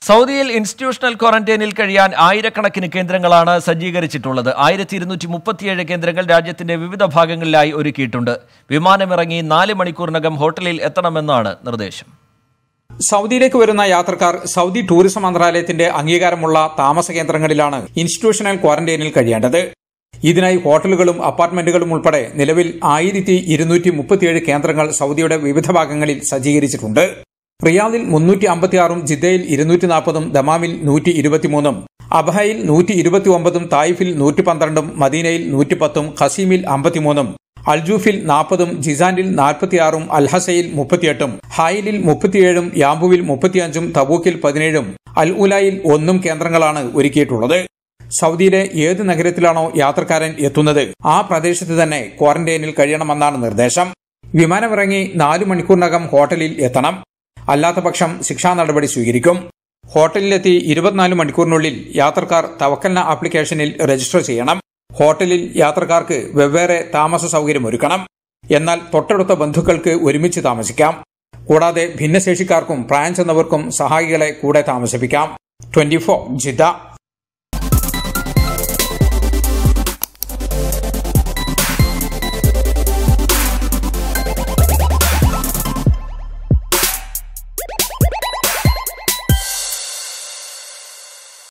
സൗദിയിൽ ഇൻസ്റ്റിറ്റ്യൂഷണൽ ക്വാറന്റൈനിൽ കഴിയാൻ ആയിരക്കണക്കിന് കേന്ദ്രങ്ങളാണ് സജ്ജീകരിച്ചിട്ടുള്ളത് ആയിരത്തി ഇരുന്നൂറ്റി മുപ്പത്തിയേഴ് കേന്ദ്രങ്ങൾ രാജ്യത്തിന്റെ വിവിധ ഭാഗങ്ങളിലായി ഒരുക്കിയിട്ടുണ്ട് വിമാനമിറങ്ങി നാല് മണിക്കൂറിനകം ഹോട്ടലിൽ എത്തണമെന്നാണ് നിർദ്ദേശം സൗദിയിലേക്ക് വരുന്ന യാത്രക്കാർ സൗദി ടൂറിസം മന്ത്രാലയത്തിന്റെ അംഗീകാരമുള്ള താമസ കേന്ദ്രങ്ങളിലാണ് ഇൻസ്റ്റിറ്റ്യൂഷണൽ ക്വാറന്റൈനിൽ കഴിയേണ്ടത് ഇതിനായി ഹോട്ടലുകളും അപ്പാർട്ട്മെന്റുകളും ഉൾപ്പെടെ നിലവിൽ ആയിരത്തി ഇരുന്നൂറ്റി മുപ്പത്തിയേഴ് കേന്ദ്രങ്ങൾ സൗദിയുടെ വിവിധ ഭാഗങ്ങളിൽ സജ്ജീകരിച്ചിട്ടുണ്ട് റിയാദിൽ മുന്നൂറ്റി അമ്പത്തിയാറും ജിദ്ദയിൽ ഇരുന്നൂറ്റി നാൽപ്പതും ദമാമിൽ നൂറ്റി ഇരുപത്തിമൂന്നും അബഹയിൽ നൂറ്റി ഇരുപത്തി ഒമ്പതും തായിഫിൽ നൂറ്റി പന്ത്രണ്ടും മദീനയിൽ നൂറ്റിപ്പത്തും ഖസീമിൽ അമ്പത്തിമൂന്നും അൽജൂഫിൽ നാൽപ്പതും ജിസാനിൽ നാൽപ്പത്തിയാറും അൽഹസയിൽ മുപ്പത്തിയെട്ടും ഹായിലിൽ മുപ്പത്തിയേഴും യാമ്പുവിൽ മുപ്പത്തിയഞ്ചും തബൂക്കിൽ പതിനേഴും അൽ ഉലായിൽ ഒന്നും കേന്ദ്രങ്ങളാണ് ഒരുക്കിയിട്ടുള്ളത് സൗദിയിലെ ഏത് നഗരത്തിലാണോ യാത്രക്കാരൻ എത്തുന്നത് ആ പ്രദേശത്ത് തന്നെ ക്വാറന്റൈനിൽ കഴിയണമെന്നാണ് നിർദ്ദേശം വിമാനമിറങ്ങി നാലു മണിക്കൂറിനകം ഹോട്ടലിൽ എത്തണം അല്ലാത്ത പക്ഷം ശിക്ഷാ നടപടി സ്വീകരിക്കും ഹോട്ടലിലെത്തി ഇരുപത്തിനാല് മണിക്കൂറിനുള്ളിൽ യാത്രക്കാർ തവക്കൽന ആപ്ലിക്കേഷനിൽ രജിസ്റ്റർ ചെയ്യണം ഹോട്ടലിൽ യാത്രക്കാർക്ക് വെവ്വേറെ താമസ സൗകര്യം ഒരുക്കണം എന്നാൽ തൊട്ടടുത്ത ബന്ധുക്കൾക്ക് ഒരുമിച്ച് താമസിക്കാം കൂടാതെ ഭിന്നശേഷിക്കാർക്കും പ്രായം ചെന്നവർക്കും സഹായികളെ കൂടെ താമസിപ്പിക്കാം ട്വന്റി ഫോർ ജിദ്ദ